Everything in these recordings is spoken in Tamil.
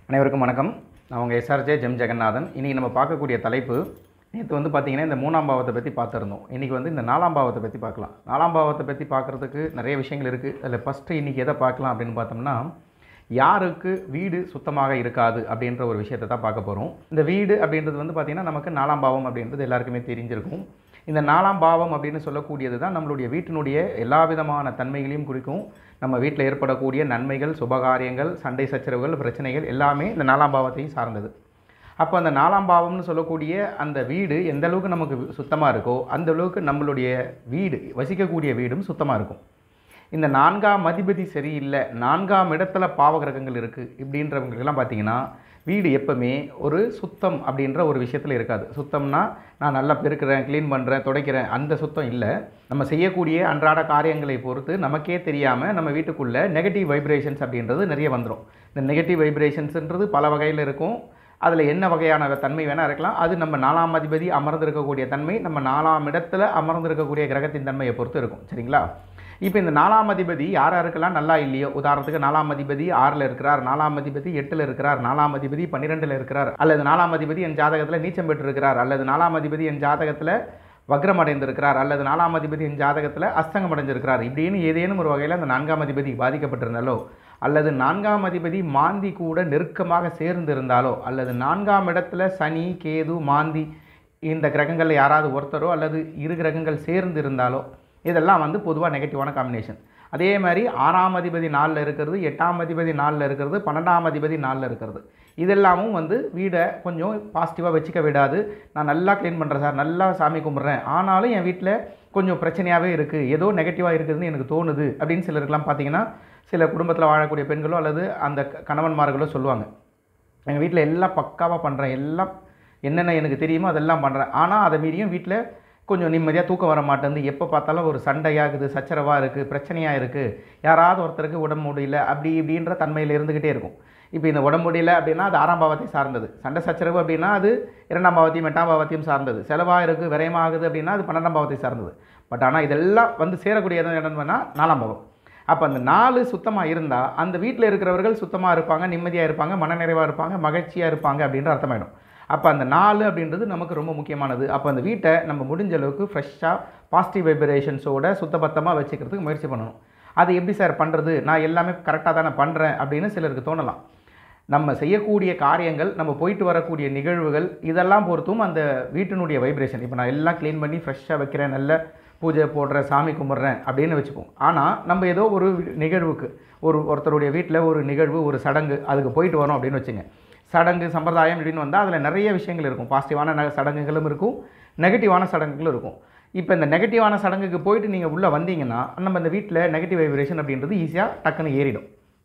அனைவருக்கும் வணக்கம் நான் உங்கள் எஸ்ஆர்ஜே ஜெம் ஜெகநாதன் இன்றைக்கி நம்ம பார்க்கக்கூடிய தலைப்பு நேற்று வந்து பார்த்திங்கன்னா இந்த மூணாம் பாவத்தை பற்றி பார்த்துருந்தோம் இன்றைக்கி வந்து இந்த நாலாம் பாவத்தை பற்றி பார்க்கலாம் நாலாம் பாவத்தை பற்றி பார்க்குறதுக்கு நிறைய விஷயங்கள் இருக்குது அதில் ஃபஸ்ட்டு இன்றைக்கி எதை பார்க்கலாம் அப்படின்னு பார்த்தோம்னா யாருக்கு வீடு சுத்தமாக இருக்காது அப்படின்ற ஒரு விஷயத்தை தான் பார்க்க போகிறோம் இந்த வீடு அப்படின்றது வந்து பார்த்திங்கன்னா நமக்கு நாலாம் பாவம் அப்படின்றது எல்லாருக்குமே தெரிஞ்சிருக்கும் இந்த நாலாம் பாவம் அப்படின்னு சொல்லக்கூடியது தான் நம்மளுடைய வீட்டினுடைய எல்லா விதமான தன்மைகளையும் குறிக்கும் நம்ம வீட்டில் ஏற்படக்கூடிய நன்மைகள் சுபகாரியங்கள் சண்டை சச்சரவுகள் பிரச்சனைகள் எல்லாமே இந்த நாலாம் பாவத்தையும் சார்ந்தது அப்போ அந்த நாலாம் பாவம்னு சொல்லக்கூடிய அந்த வீடு எந்த அளவுக்கு நமக்கு சுத்தமாக இருக்கோ அந்த அளவுக்கு நம்மளுடைய வீடு வசிக்கக்கூடிய வீடும் சுத்தமாக இருக்கும் இந்த நான்காம் அதிபதி சரியில்லை நான்காம் இடத்துல பாவகிரகங்கள் இருக்குது இப்படின்றவங்களுக்கெல்லாம் பார்த்தீங்கன்னா வீடு எப்பவுமே ஒரு சுத்தம் அப்படின்ற ஒரு விஷயத்தில் இருக்காது சுத்தம்னா நான் நல்லா பெருக்கிறேன் க்ளீன் பண்ணுறேன் துடைக்கிறேன் அந்த சுத்தம் இல்லை நம்ம செய்யக்கூடிய அன்றாட காரியங்களை பொறுத்து நமக்கே தெரியாமல் நம்ம வீட்டுக்குள்ளே நெகட்டிவ் வைப்ரேஷன்ஸ் அப்படின்றது நிறைய வந்துடும் இந்த நெகட்டிவ் வைப்ரேஷன்ஸ்ன்றது பல வகையில் இருக்கும் அதில் என்ன வகையான தன்மை வேணால் இருக்கலாம் அது நம்ம நாலாம் அதிபதி அமர்ந்திருக்கக்கூடிய தன்மை நம்ம நாலாம் இடத்துல அமர்ந்திருக்கக்கூடிய கிரகத்தின் தன்மையை பொறுத்து இருக்கும் சரிங்களா இப்போ இந்த நாலாம் அதிபதி யார் யாருக்கெல்லாம் நல்லா இல்லையோ உதாரணத்துக்கு நாலாம் அதிபதி ஆறில் இருக்கிறார் நாலாம் அதிபதி எட்டில் இருக்கிறார் நாலாம் அதிபதி பன்னிரெண்டில் இருக்கிறார் அல்லது நாலாம் அதிபதி என் ஜாதகத்தில் நீச்சம் பெற்றிருக்கிறார் அல்லது நாலாம் அதிபதி என் ஜாதகத்தில் வக்ரம் அடைந்திருக்கிறார் அல்லது நாலாம் அதிபதி என் ஜாதகத்தில் அஸ்தங்கம் அடைஞ்சிருக்கிறார் இப்படின்னு ஏதேனும் ஒரு வகையில் அந்த நான்காம் அதிபதி பாதிக்கப்பட்டிருந்தாலோ அல்லது நான்காம் அதிபதி மாந்தி கூட நெருக்கமாக சேர்ந்து இருந்தாலோ அல்லது நான்காம் இடத்துல சனி கேது மாந்தி இந்த கிரகங்களில் யாராவது ஒருத்தரோ அல்லது இரு கிரகங்கள் சேர்ந்து இருந்தாலோ இதெல்லாம் வந்து பொதுவாக நெகட்டிவான காம்பினேஷன் அதே மாதிரி ஆறாம் அதிபதி நாளில் இருக்கிறது எட்டாம் அதிபதி நாளில் இருக்கிறது பன்னெண்டாம் அதிபதி நாளில் இருக்கிறது இதெல்லாமும் வந்து வீடை கொஞ்சம் பாசிட்டிவாக வச்சுக்க விடாது நான் நல்லா க்ளீன் பண்ணுறேன் சார் நல்லா சாமி கும்பிட்றேன் ஆனாலும் என் வீட்டில் கொஞ்சம் பிரச்சனையாகவே இருக்குது ஏதோ நெகட்டிவாக இருக்குதுன்னு எனக்கு தோணுது அப்படின்னு சிலருக்கெல்லாம் பார்த்தீங்கன்னா சில குடும்பத்தில் வாழக்கூடிய பெண்களோ அல்லது அந்த க- கணவன்மார்களோ சொல்லுவாங்க எங்கள் வீட்டில் எல்லாம் பக்காவாக பண்ணுறேன் எல்லாம் என்னென்ன எனக்கு தெரியுமோ அதெல்லாம் பண்ணுறேன் ஆனால் அதை மீறியும் வீட்டில் கொஞ்சம் நிம்மதியாக தூக்கம் வர மாட்டேங்குது எப்போ பார்த்தாலும் ஒரு சண்டையாகுது சச்சரவாக இருக்குது பிரச்சனையாக இருக்குது யாராவது ஒருத்தருக்கு உடம்பு முடியல அப்படி இப்படின்ற தன்மையில் இருந்துக்கிட்டே இருக்கும் இப்போ இந்த உடம்பு முடியல அப்படின்னா அது ஆறாம் பாவத்தை சார்ந்தது சண்டை சச்சரவு அப்படின்னா அது இரண்டாம் பாவத்தையும் எட்டாம் பாவத்தையும் சார்ந்தது செலவாக இருக்குது விரயமாகுது அப்படின்னா அது பன்னெண்டாம் பாவத்தை சார்ந்தது பட் ஆனால் இதெல்லாம் வந்து சேரக்கூடிய இடம் என்னன்னு நாலாம் பாவம் அப்போ அந்த நாலு சுத்தமாக இருந்தால் அந்த வீட்டில் இருக்கிறவர்கள் சுத்தமாக இருப்பாங்க நிம்மதியாக இருப்பாங்க மனநிறைவாக இருப்பாங்க மகிழ்ச்சியாக இருப்பாங்க அப்படின்ற அர்த்தமாயிடும் அப்போ அந்த நாலு அப்படின்றது நமக்கு ரொம்ப முக்கியமானது அப்போ அந்த வீட்டை நம்ம முடிஞ்ச அளவுக்கு ஃப்ரெஷ்ஷாக பாசிட்டிவ் வைப்ரேஷன்ஸோட சுத்தபத்தமாக வச்சுக்கிறதுக்கு முயற்சி பண்ணணும் அது எப்படி சார் பண்ணுறது நான் எல்லாமே கரெக்டாக தானே பண்ணுறேன் அப்படின்னு சிலருக்கு தோணலாம் நம்ம செய்யக்கூடிய காரியங்கள் நம்ம போயிட்டு வரக்கூடிய நிகழ்வுகள் இதெல்லாம் பொறுத்தும் அந்த வீட்டினுடைய வைப்ரேஷன் இப்போ நான் எல்லாம் க்ளீன் பண்ணி ஃப்ரெஷ்ஷாக வைக்கிறேன் நல்ல பூஜை போடுறேன் சாமி கும்பிட்றேன் அப்படின்னு வச்சுப்போம் ஆனால் நம்ம ஏதோ ஒரு நிகழ்வுக்கு ஒரு ஒருத்தருடைய வீட்டில் ஒரு நிகழ்வு ஒரு சடங்கு அதுக்கு போயிட்டு வரோம் அப்படின்னு வச்சுங்க சடங்கு சம்பிரதாயம் அப்படின்னு வந்தால் அதில் நிறைய விஷயங்கள் இருக்கும் பாசிட்டிவான ந- சடங்குகளும் இருக்கும் நெகட்டிவான சடங்குகளும் இருக்கும் இப்போ இந்த நெகட்டிவான சடங்குக்கு போயிட்டு நீங்கள் உள்ளே வந்தீங்கன்னா நம்ம இந்த வீட்டில் நெகட்டிவ் வைப்ரேஷன் அப்படின்றது ஈஸியாக டக்குன்னு ஏறிடும்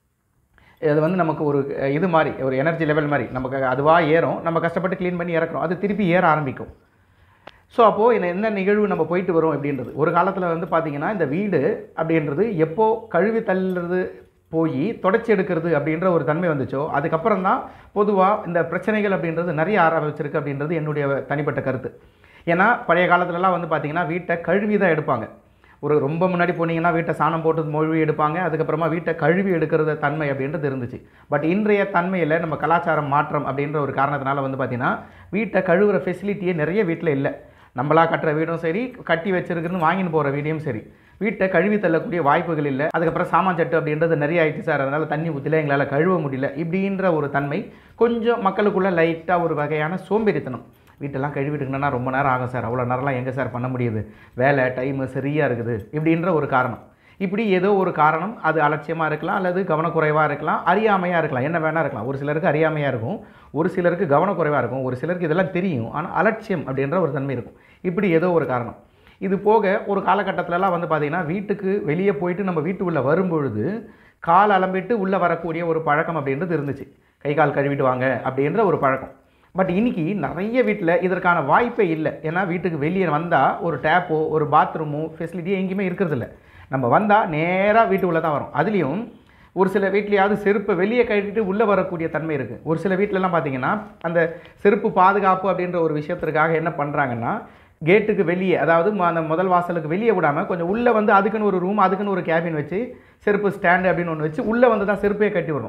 அது வந்து நமக்கு ஒரு அஹ், இது மாதிரி ஒரு எனர்ஜி லெவல் மாதிரி நமக்கு அதுவாக ஏறும் நம்ம கஷ்டப்பட்டு க்ளீன் பண்ணி இறக்குறோம் அது திருப்பி ஏற ஆரம்பிக்கும் ஸோ அப்போது இந்த என்ன நிகழ்வு நம்ம போயிட்டு வரோம் அப்படின்றது ஒரு காலத்தில் வந்து பார்த்திங்கன்னா இந்த வீடு அப்படின்றது எப்போ கழுவி தள்ளுறது போய் தொடச்சி எடுக்கிறது அப்படின்ற ஒரு தன்மை வந்துச்சோ அதுக்கப்புறம் தான் பொதுவாக இந்த பிரச்சனைகள் அப்படின்றது நிறைய ஆரம்பிச்சிருக்கு அப்படின்றது என்னுடைய தனிப்பட்ட கருத்து ஏன்னா பழைய காலத்துலலாம் வந்து பார்த்திங்கன்னா வீட்டை கழுவி தான் எடுப்பாங்க ஒரு ரொம்ப முன்னாடி போனீங்கன்னா வீட்டை சாணம் போட்டு மொழி எடுப்பாங்க அதுக்கப்புறமா வீட்டை கழுவி எடுக்கிறது தன்மை அப்படின்றது இருந்துச்சு பட் இன்றைய தன்மையில் நம்ம கலாச்சாரம் மாற்றம் அப்படின்ற ஒரு காரணத்தினால வந்து பார்த்திங்கன்னா வீட்டை கழுவுற ஃபெசிலிட்டியே நிறைய வீட்டில் இல்லை நம்மளா கட்டுற வீடும் சரி கட்டி வச்சிருக்குன்னு வாங்கின்னு போகிற வீடியும் சரி வீட்டை கழுவி தள்ளக்கூடிய வாய்ப்புகள் இல்லை அதுக்கப்புறம் சாமான் சட்டு அப்படின்றது நிறைய ஆயிடுச்சு சார் அதனால் தண்ணி ஊற்றல எங்களால் கழுவ முடியல இப்படின்ற ஒரு தன்மை கொஞ்சம் மக்களுக்குள்ள லைட்டாக ஒரு வகையான சோம்பேறித்தனம் வீட்டெல்லாம் கழுவிட்டுக்கணும்னா ரொம்ப நேரம் ஆகும் சார் அவ்வளோ நேரம்லாம் எங்கே சார் பண்ண முடியுது வேலை டைமு சரியாக இருக்குது இப்படின்ற ஒரு காரணம் இப்படி ஏதோ ஒரு காரணம் அது அலட்சியமாக இருக்கலாம் அல்லது கவனக்குறைவாக இருக்கலாம் அறியாமையாக இருக்கலாம் என்ன வேணா இருக்கலாம் ஒரு சிலருக்கு அறியாமையாக இருக்கும் ஒரு சிலருக்கு கவனக்குறைவாக இருக்கும் ஒரு சிலருக்கு இதெல்லாம் தெரியும் ஆனால் அலட்சியம் அப்படின்ற ஒரு தன்மை இருக்கும் இப்படி ஏதோ ஒரு காரணம் இது போக ஒரு காலகட்டத்திலலாம் வந்து பார்த்திங்கன்னா வீட்டுக்கு வெளியே போயிட்டு நம்ம வீட்டு உள்ளே வரும்பொழுது கால் அலம்பிட்டு உள்ளே வரக்கூடிய ஒரு பழக்கம் அப்படின்றது இருந்துச்சு கை கால் கழுவிட்டு வாங்க அப்படின்ற ஒரு பழக்கம் பட் இன்னைக்கு நிறைய வீட்டில் இதற்கான வாய்ப்பே இல்லை ஏன்னா வீட்டுக்கு வெளியே வந்தால் ஒரு டேப்போ ஒரு பாத்ரூமோ ஃபெசிலிட்டியோ எங்கேயுமே இருக்கிறதில்ல நம்ம வந்தால் நேராக வீட்டுக்குள்ளே தான் வரோம் அதுலேயும் ஒரு சில வீட்லையாவது செருப்பை வெளியே கட்டிட்டு உள்ளே வரக்கூடிய தன்மை இருக்குது ஒரு சில வீட்டிலலாம் பார்த்தீங்கன்னா அந்த செருப்பு பாதுகாப்பு அப்படின்ற ஒரு விஷயத்திற்காக என்ன பண்ணுறாங்கன்னா கேட்டுக்கு வெளியே அதாவது ம- அந்த முதல் வாசலுக்கு வெளியே விடாமல் கொஞ்சம் உள்ளே வந்து அதுக்குன்னு ஒரு ரூம் அதுக்குன்னு ஒரு கேபின் வச்சு செருப்பு ஸ்டாண்டு அப்படின்னு ஒன்று வச்சு உள்ளே வந்து தான் செருப்பே கட்டி விடுறோம்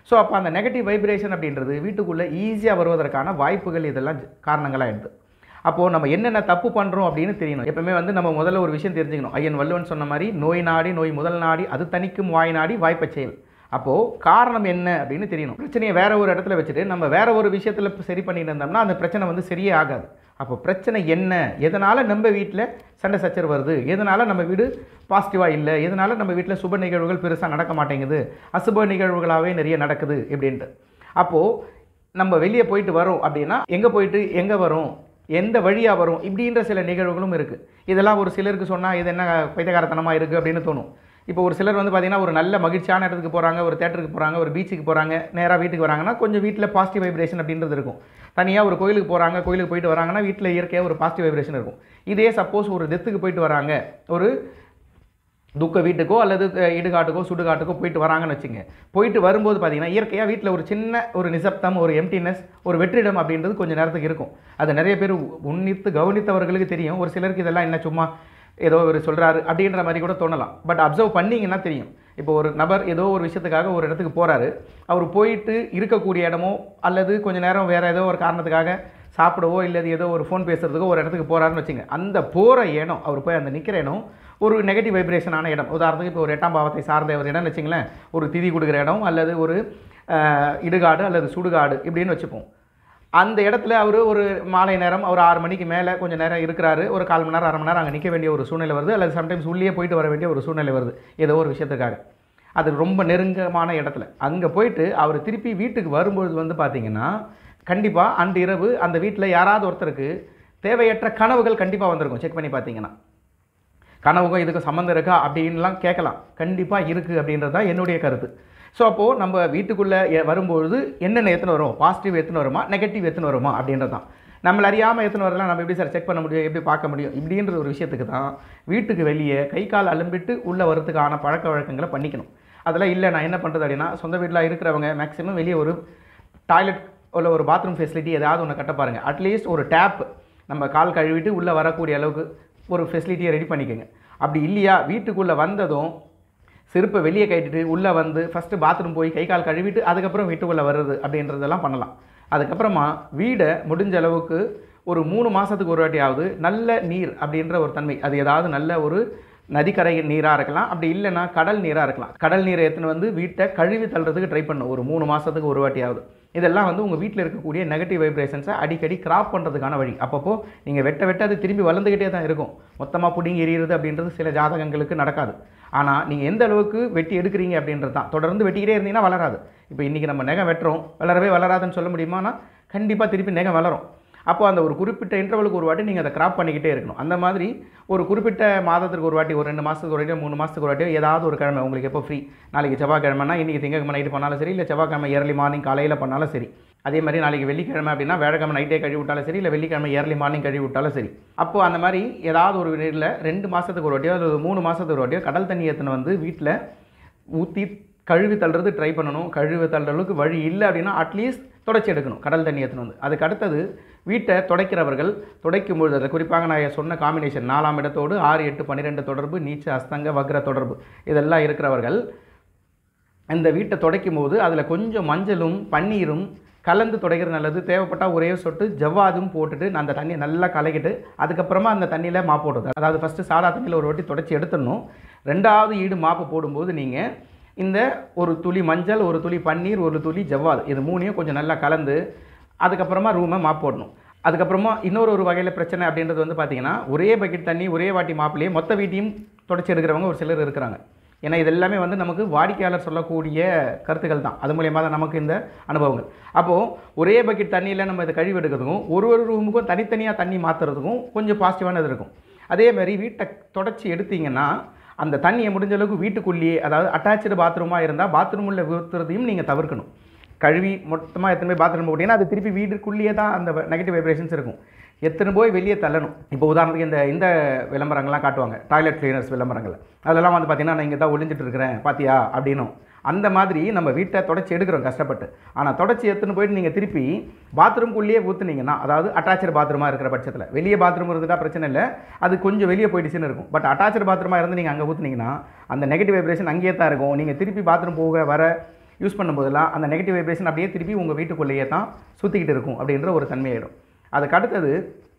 ஸோ அப்போ அந்த நெகட்டிவ் வைப்ரேஷன் அப்படின்றது வீட்டுக்குள்ளே ஈஸியாக வருவதற்கான வாய்ப்புகள் இதெல்லாம் காரணங்களாக எடுது அப்போது நம்ம என்னென்ன தப்பு பண்ணுறோம் அப்படின்னு தெரியணும் எப்பவுமே வந்து நம்ம முதல்ல ஒரு விஷயம் தெரிஞ்சுக்கணும் ஐயன் வள்ளுவன் சொன்ன மாதிரி நோய் நாடி நோய் முதல் நாடி அது தணிக்கும் வாய் நாடி வாய்ப்பை செயல் அப்போது காரணம் என்ன அப்படின்னு தெரியணும் பிரச்சனையை வேற ஒரு இடத்துல வச்சுட்டு நம்ம வேற ஒரு விஷயத்தில் சரி பண்ணிட்டு இருந்தோம்னா அந்த பிரச்சனை வந்து சரியே ஆகாது அப்போ பிரச்சனை என்ன எதனால் நம்ம வீட்டில் சண்டை சச்சரவு வருது எதனால் நம்ம வீடு பாசிட்டிவாக இல்லை எதனால் நம்ம வீட்டில் சுப நிகழ்வுகள் பெருசாக நடக்க மாட்டேங்குது அசுப நிகழ்வுகளாகவே நிறைய நடக்குது இப்படின்ட்டு அப்போது நம்ம வெளியே போயிட்டு வரோம் அப்படின்னா எங்கே போயிட்டு எங்கே வரும் எந்த வழியாக வரும் இப்படின்ற சில நிகழ்வுகளும் இருக்குது இதெல்லாம் ஒரு சிலருக்கு சொன்னால் இது என்ன பைத்தகாரத்தனமாக இருக்குது அப்படின்னு தோணும் இப்போ ஒரு சிலர் வந்து பார்த்திங்கன்னா ஒரு நல்ல மகிழ்ச்சியான இடத்துக்கு போகிறாங்க ஒரு தேட்டருக்கு போகிறாங்க ஒரு பீச்சுக்கு போகிறாங்க நேராக வீட்டுக்கு வராங்கன்னா கொஞ்சம் வீட்டில் பாசிட்டிவ் வைப்ரேஷன் அப்படின்றது இருக்கும் தனியாக ஒரு கோயிலுக்கு போகிறாங்க கோயிலுக்கு போயிட்டு வராங்கன்னா வீட்டில் இயற்கையாக ஒரு பாசிட்டிவ் வைப்ரேஷன் இருக்கும் இதே சப்போஸ் ஒரு டெத்துக்கு போயிட்டு வராங்க ஒரு துக்க வீட்டுக்கோ அல்லது அஹ், இடுகாட்டுக்கோ சுடுகாட்டுக்கோ போயிட்டு வராங்கன்னு வச்சுங்க போயிட்டு வரும்போது பார்த்தீங்கன்னா இயற்கையாக வீட்டில் ஒரு சின்ன ஒரு நிசப்தம் ஒரு எம்டினஸ் ஒரு வெற்றிடம் அப்படின்றது கொஞ்சம் நேரத்துக்கு இருக்கும் அது நிறைய பேர் உன்னித்து கவனித்தவர்களுக்கு தெரியும் ஒரு சிலருக்கு இதெல்லாம் என்ன சும்மா ஏதோ ஒரு சொல்கிறாரு அப்படின்ற மாதிரி கூட தோணலாம் பட் அப்சர்வ் பண்ணிங்கன்னா தெரியும் இப்போ ஒரு நபர் ஏதோ ஒரு விஷயத்துக்காக ஒரு இடத்துக்கு போகிறாரு அவர் போயிட்டு இருக்கக்கூடிய இடமோ அல்லது கொஞ்ச நேரம் வேறு ஏதோ ஒரு காரணத்துக்காக சாப்பிடவோ இல்லை ஏதோ ஒரு ஃபோன் பேசுகிறதுக்கோ ஒரு இடத்துக்கு போகிறாருன்னு வச்சுங்க அந்த போகிற இடம் அவர் போய் அந்த நிற்கிற இடம் ஒரு நெகட்டிவ் வைப்ரேஷனான இடம் உதாரணத்துக்கு இப்போ ஒரு எட்டாம் பாவத்தை சார்ந்த ஒரு இடம்னு வச்சுங்களேன் ஒரு திதி கொடுக்குற இடம் அல்லது ஒரு அஹ், இடுகாடு அல்லது சுடுகாடு இப்படின்னு வச்சுப்போம் அந்த இடத்துல அவர் ஒரு மாலை நேரம் ஒரு ஆறு மணிக்கு மேலே கொஞ்சம் நேரம் இருக்கிறாரு ஒரு கால் மணி நேரம் அரை மணி நேரம் அங்கே நிற்க வேண்டிய ஒரு சூழ்நிலை வருது அல்லது சம்டைம்ஸ் உள்ளே போயிட்டு வர வேண்டிய ஒரு சூழ்நிலை வருது ஏதோ ஒரு விஷயத்துக்காக அது ரொம்ப நெருங்கமான இடத்துல அங்கே போயிட்டு அவர் திருப்பி வீட்டுக்கு வரும்பொழுது வந்து பார்த்தீங்கன்னா கண்டிப்பாக அன்று இரவு அந்த வீட்டில் யாராவது ஒருத்தருக்கு தேவையற்ற கனவுகள் கண்டிப்பாக வந்திருக்கும் செக் பண்ணி பார்த்தீங்கன்னா கனவுக்கும் இதுக்கும் சம்மந்தம் இருக்கா அப்படின்லாம் கேட்கலாம் கண்டிப்பாக இருக்குது அப்படின்றது தான் என்னுடைய கருத்து ஸோ அப்போது நம்ம வீட்டுக்குள்ளே வரும்பொழுது என்னென்ன எத்தனை வரும் பாசிட்டிவ் எத்தனை வருமா நெகட்டிவ் எத்தனை வருமா அப்படின்றது தான் நம்மள அறியாமல் எத்தனை வரலாம் நம்ம எப்படி சார் செக் பண்ண முடியும் எப்படி பார்க்க முடியும் இப்படின்ற ஒரு விஷயத்துக்கு தான் வீட்டுக்கு வெளியே கை கால் அலம்பிட்டு உள்ளே வரதுக்கான பழக்க வழக்கங்களை பண்ணிக்கணும் அதெல்லாம் இல்லை நான் என்ன பண்ணுறது அப்படின்னா சொந்த வீட்டில் இருக்கிறவங்க மேக்ஸிமம் வெளியே ஒரு டாய்லெட் உள்ள ஒரு பாத்ரூம் ஃபெசிலிட்டி ஏதாவது ஒன்று கட்ட பாருங்கள் அட்லீஸ்ட் ஒரு டேப் நம்ம கால் கழுவிட்டு உள்ளே வரக்கூடிய அளவுக்கு ஒரு ஃபெசிலிட்டியை ரெடி பண்ணிக்கோங்க அப்படி இல்லையா வீட்டுக்குள்ளே வந்ததும் செருப்பை வெளியே கட்டிட்டு உள்ளே வந்து ஃபஸ்ட்டு பாத்ரூம் போய் கை கால் கழுவிட்டு அதுக்கப்புறம் வீட்டுக்குள்ளே வர்றது அப்படின்றதெல்லாம் பண்ணலாம் அதுக்கப்புறமா வீடை முடிஞ்ச அளவுக்கு ஒரு மூணு மாதத்துக்கு ஒரு வாட்டியாவது நல்ல நீர் அப்படின்ற ஒரு தன்மை அது ஏதாவது நல்ல ஒரு நதிக்கரை நீராக இருக்கலாம் அப்படி இல்லைன்னா கடல் நீராக இருக்கலாம் கடல் நீரை எடுத்துன்னு வந்து வீட்டை கழுவி தள்ளுறதுக்கு ட்ரை பண்ணும் ஒரு மூணு மாதத்துக்கு ஒரு வாட்டியாவது இதெல்லாம் வந்து உங்கள் வீட்டில் இருக்கக்கூடிய நெகட்டிவ் வைப்ரேஷன்ஸை அடிக்கடி கிராப் பண்ணுறதுக்கான வழி அப்பப்போ நீங்கள் வெட்ட வெட்ட அது திரும்பி வளர்ந்துக்கிட்டே தான் இருக்கும் மொத்தமாக பிடிங்கி எறிகிறது அப்படின்றது சில ஜாதகங்களுக்கு நடக்காது ஆனால் நீங்கள் எந்த அளவுக்கு வெட்டி எடுக்கிறீங்க அப்படின்றது தான் தொடர்ந்து வெட்டிக்கிட்டே இருந்தீங்கன்னா வளராது இப்போ இன்றைக்கி நம்ம நெகம் வெட்டுறோம் வளரவே வளராதுன்னு சொல்ல முடியுமானா கண்டிப்பாக திருப்பி நெகம் வளரும் அப்போ அந்த ஒரு குறிப்பிட்ட இன்டர்வலுக்கு ஒரு வாட்டி நீங்கள் அதை கிராப் பண்ணிக்கிட்டே இருக்கணும் அந்த மாதிரி ஒரு குறிப்பிட்ட மாதத்துக்கு ஒரு வாட்டி ஒரு ரெண்டு மாதத்துக்கு ஒரு வாட்டியோ மூணு மாதத்துக்கு ஒரு வாட்டியோ ஏதாவது ஒரு கிழமை உங்களுக்கு எப்போ ஃப்ரீ நாளைக்கு செவ்வாய்க்கிழமைனா இன்றைக்கி திங்கக்கிழமை நைட்டு பண்ணாலும் சரி இல்லை செவ்வாய்க்கிழமை ஏர்லி மார்னிங் காலையில் பண்ணாலும் சரி அதே மாதிரி நாளைக்கு வெள்ளிக்கிழமை அப்படின்னா வேழக்கிழமை நைட்டே கழுவி விட்டாலும் சரி இல்லை வெள்ளிக்கிழமை ஏர்லி மார்னிங் கழுவி விட்டாலும் சரி அப்போ அந்த மாதிரி ஏதாவது ஒரு நீரில் ரெண்டு மாதத்துக்கு ஒரு வாட்டியோ அல்லது மூணு மாதத்துக்கு ஒரு வாட்டியோ கடல் தண்ணி ஏற்றின வந்து வீட்டில் ஊற்றி கழுவி தள்ளுறது ட்ரை பண்ணணும் கழுவி தள்ளுற அளவுக்கு வழி இல்லை அப்படின்னா அட்லீஸ்ட் தொடச்சி எடுக்கணும் கடல் தண்ணி ஏற்றணும் வந்து அதுக்கு அடுத்தது வீட்டை துடைக்கிறவர்கள் துடைக்கும் பொழுது அதை குறிப்பாக நான் சொன்ன காம்பினேஷன் நாலாம் இடத்தோடு ஆறு எட்டு பன்னிரெண்டு தொடர்பு நீச்ச அஸ்தங்க வக்ர தொடர்பு இதெல்லாம் இருக்கிறவர்கள் இந்த வீட்டை துடைக்கும் போது அதில் கொஞ்சம் மஞ்சளும் பன்னீரும் கலந்து துடைக்கிறது நல்லது தேவைப்பட்டால் ஒரே சொட்டு ஜவ்வாதும் போட்டுட்டு நான் அந்த தண்ணியை நல்லா கலக்கிட்டு அதுக்கப்புறமா அந்த தண்ணியில் மாப்பு போடுறது அதாவது ஃபஸ்ட்டு சாதா தண்ணியில் ஒரு வாட்டி தொடச்சி எடுத்துடணும் ரெண்டாவது ஈடு மாப்பு போடும்போது நீங்கள் இந்த ஒரு துளி மஞ்சள் ஒரு துளி பன்னீர் ஒரு துளி ஜவ்வாது இது மூணையும் கொஞ்சம் நல்லா கலந்து அதுக்கப்புறமா ரூமை மாப் போடணும் அதுக்கப்புறமா இன்னொரு ஒரு வகையில் பிரச்சனை அப்படின்றது வந்து பார்த்தீங்கன்னா ஒரே பக்கெட் தண்ணி ஒரே வாட்டி மாப்பிலேயே மொத்த வீட்டையும் தொடச்சி எடுக்கிறவங்க ஒரு சிலர் இருக்கிறாங்க ஏன்னா இது எல்லாமே வந்து நமக்கு வாடிக்கையாளர் சொல்லக்கூடிய கருத்துக்கள் தான் அது மூலியமாக தான் நமக்கு இந்த அனுபவங்கள் அப்போது ஒரே பக்கெட் தண்ணியில் நம்ம இதை கழுவி எடுக்கிறதுக்கும் ஒரு ஒரு ரூமுக்கும் தனித்தனியாக தண்ணி மாற்றுறதுக்கும் கொஞ்சம் பாசிட்டிவானது இருக்கும் அதே மாதிரி வீட்டை தொடச்சி எடுத்தீங்கன்னா அந்த தண்ணியை முடிஞ்ச அளவுக்கு வீட்டுக்குள்ளேயே அதாவது அட்டாச்சு பாத்ரூமாக இருந்தால் பாத்ரூம் உள்ள ஊற்றுறதையும் நீங்கள் தவிர்க்கணும் கழுவி மொத்தமாக எத்தனை போய் பாத்ரூம் போட்டிங்கன்னா அது திருப்பி வீட்டுக்குள்ளேயே தான் அந்த நெகட்டிவ் வைப்ரேஷன்ஸ் இருக்கும் எத்தனை போய் வெளியே தள்ளணும் இப்போ உதாரணத்துக்கு இந்த இந்த விளம்பரங்கள்லாம் காட்டுவாங்க டாய்லெட் கிளீனர்ஸ் விளம்பரங்கள் அதெல்லாம் வந்து பார்த்தீங்கன்னா நான் இங்கே தான் ஒளிஞ்சிட்டு இருக்கிறேன் பாத்தியா அப்படின்னும் அந்த மாதிரி நம்ம வீட்டை தொடச்சி எடுக்கிறோம் கஷ்டப்பட்டு ஆனால் தொடச்சி எடுத்துன்னு போயிட்டு நீங்கள் திருப்பி பாத்ரூம்குள்ளேயே ஊற்றுனீங்கன்னா அதாவது அட்டாச்சு பாத்ரூமாக இருக்கிற பட்சத்தில் வெளியே பாத்ரூம் இருந்துட்டா பிரச்சனை இல்லை அது கொஞ்சம் வெளியே போயிடுச்சுன்னு இருக்கும் பட் அட்டாச்சு பாத்ரூமாக இருந்து நீங்கள் அங்கே ஊற்றுனீங்கன்னா அந்த நெகட்டிவ் வைப்ரேஷன் அங்கேயே தான் இருக்கும் நீங்கள் திருப்பி பாத்ரூம் போக வர யூஸ் பண்ணும்போதெல்லாம் அந்த நெகட்டிவ் வைப்ரேஷன் அப்படியே திருப்பி உங்கள் வீட்டுக்குள்ளேயே தான் சுற்றிக்கிட்டு இருக்கும் அப்படின்ற ஒரு தன்மையாயிடும் அதுக்கு அடுத்தது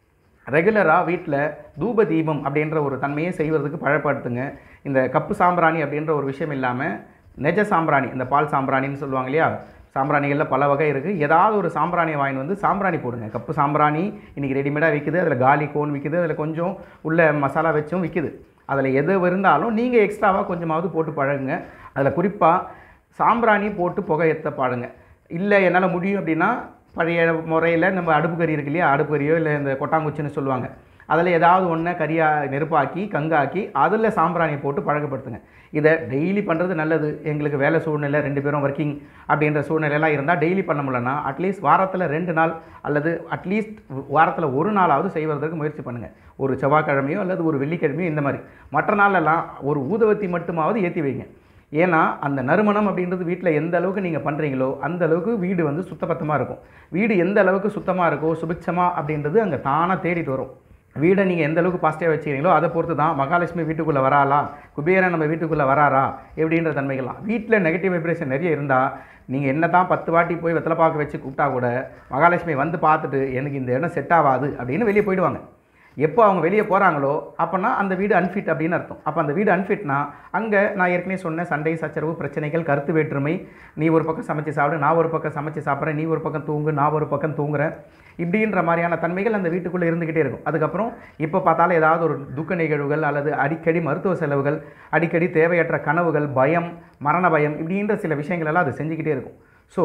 ரெகுலராக வீட்டில் தூப தீபம் அப்படின்ற ஒரு தன்மையை செய்வதற்கு பழப்படுத்துங்க இந்த கப்பு சாம்பிராணி அப்படின்ற ஒரு விஷயம் இல்லாமல் நெஜ சாம்பிராணி இந்த பால் சாம்பிராணின்னு சொல்லுவாங்க இல்லையா சாம்பிராணிகளில் பல வகை இருக்குது ஏதாவது ஒரு சாம்பிராணி வாங்கி வந்து சாம்பிராணி போடுங்க கப்பு சாம்பிராணி இன்றைக்கி ரெடிமேடாக விற்குது அதில் காலி கோன் விற்குது அதில் கொஞ்சம் உள்ள மசாலா வச்சும் விற்குது அதில் எது இருந்தாலும் நீங்கள் எக்ஸ்ட்ராவாக கொஞ்சமாவது போட்டு பழகுங்க அதில் குறிப்பாக சாம்பிராணி போட்டு புகை ஏற்ற பாடுங்க இல்லை என்னால் முடியும் அப்படின்னா பழைய முறையில் நம்ம அடுப்பு கறி இருக்கு இல்லையா அடுப்பு கறியோ இல்லை இந்த கொட்டாங்குச்சின்னு சொல்லுவாங்க அதில் ஏதாவது ஒன்றை கறியாக நெருப்பாக்கி கங்காக்கி அதில் சாம்பிராணியை போட்டு பழக்கப்படுத்துங்க இதை டெய்லி பண்ணுறது நல்லது எங்களுக்கு வேலை சூழ்நிலை ரெண்டு பேரும் ஒர்க்கிங் அப்படின்ற சூழ்நிலையெல்லாம் இருந்தால் டெய்லி பண்ண முடியலன்னா அட்லீஸ்ட் வாரத்தில் ரெண்டு நாள் அல்லது அட்லீஸ்ட் வாரத்தில் ஒரு நாளாவது செய்வதற்கு முயற்சி பண்ணுங்கள் ஒரு செவ்வாய்க்கிழமையோ அல்லது ஒரு வெள்ளிக்கிழமையோ இந்த மாதிரி மற்ற நாளெல்லாம் ஒரு ஊதுவத்தி மட்டுமாவது ஏற்றி வைங்க ஏன்னா அந்த நறுமணம் அப்படின்றது வீட்டில் எந்த அளவுக்கு நீங்கள் பண்ணுறீங்களோ அந்த அளவுக்கு வீடு வந்து சுத்தபத்தமாக இருக்கும் வீடு எந்த அளவுக்கு சுத்தமாக இருக்கோ சுபிக்ஷமாக அப்படின்றது அங்கே தானாக தேடிட்டு வரும் வீடை நீங்கள் எந்த அளவுக்கு பாசிட்டிவாக வச்சுக்கிறீங்களோ அதை பொறுத்து தான் மகாலட்சுமி வீட்டுக்குள்ளே வராளா குபேரன் நம்ம வீட்டுக்குள்ளே வராரா எப்படின்ற தன்மைகள்லாம் வீட்டில் நெகட்டிவ் வைப்ரேஷன் நிறைய இருந்தால் நீங்கள் என்ன தான் பத்து வாட்டி போய் வெத்தலை பாக்கு வச்சு கூப்பிட்டா கூட மகாலட்சுமி வந்து பார்த்துட்டு எனக்கு இந்த இடம் செட் ஆகாது அப்படின்னு வெளியே போயிடுவாங்க எப்போ அவங்க வெளியே போகிறாங்களோ அப்போனா அந்த வீடு அன்ஃபிட் அப்படின்னு அர்த்தம் அப்போ அந்த வீடு அன்ஃபிட்னா அங்கே நான் ஏற்கனவே சொன்ன சண்டை சச்சரவு பிரச்சனைகள் கருத்து வேற்றுமை நீ ஒரு பக்கம் சமைச்சு சாப்பிடு நான் ஒரு பக்கம் சமைச்சு சாப்பிட்றேன் நீ ஒரு பக்கம் தூங்கு நான் ஒரு பக்கம் தூங்குறேன் இப்படின்ற மாதிரியான தன்மைகள் அந்த வீட்டுக்குள்ளே இருந்துக்கிட்டே இருக்கும் அதுக்கப்புறம் இப்போ பார்த்தாலும் ஏதாவது ஒரு துக்க நிகழ்வுகள் அல்லது அடிக்கடி மருத்துவ செலவுகள் அடிக்கடி தேவையற்ற கனவுகள் பயம் மரண பயம் இப்படின்ற சில விஷயங்கள் எல்லாம் அது செஞ்சுக்கிட்டே இருக்கும் ஸோ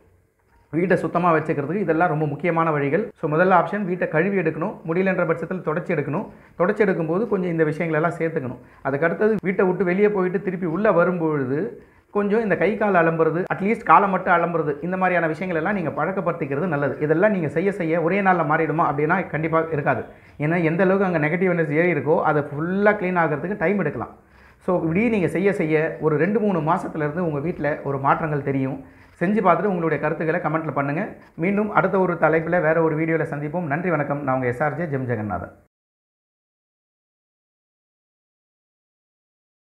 வீட்டை சுத்தமாக வச்சுக்கிறதுக்கு இதெல்லாம் ரொம்ப முக்கியமான வழிகள் ஸோ முதல்ல ஆப்ஷன் வீட்டை கழுவி எடுக்கணும் முடியலன்ற பட்சத்தில் தொடச்சி எடுக்கணும் தொடச்சி எடுக்கும்போது கொஞ்சம் இந்த விஷயங்கள் எல்லாம் சேர்த்துக்கணும் அதுக்கு அடுத்தது வீட்டை விட்டு வெளியே போயிட்டு திருப்பி உள்ளே வரும்பொழுது கொஞ்சம் இந்த கை கால் அலம்புறது அட்லீஸ்ட் காலை மட்டும் அலம்புறது இந்த மாதிரியான விஷயங்கள் எல்லாம் நீங்கள் பழக்கப்படுத்திக்கிறது நல்லது இதெல்லாம் நீங்கள் செய்ய செய்ய ஒரே நாளில் மாறிடுமா அப்படின்னா கண்டிப்பாக இருக்காது ஏன்னா எந்த அளவுக்கு அங்கே நெகட்டிவ் எனர்ஜி ஏறி இருக்கோ அதை ஃபுல்லாக க்ளீன் ஆகிறதுக்கு டைம் எடுக்கலாம் ஸோ இப்படி நீங்கள் செய்ய செய்ய ஒரு ரெண்டு மூணு மாதத்துலேருந்து உங்கள் வீட்டில் ஒரு மாற்றங்கள் தெரியும் செஞ்சு பார்த்துட்டு உங்களுடைய கருத்துக்களை கமெண்ட்டில் பண்ணுங்கள் மீண்டும் அடுத்த ஒரு தலைப்பில் வேறு ஒரு வீடியோவில் சந்திப்போம் நன்றி வணக்கம் நான் உங்கள் எஸ்ஆர்ஜே ஜெம் ஜெகநாதன்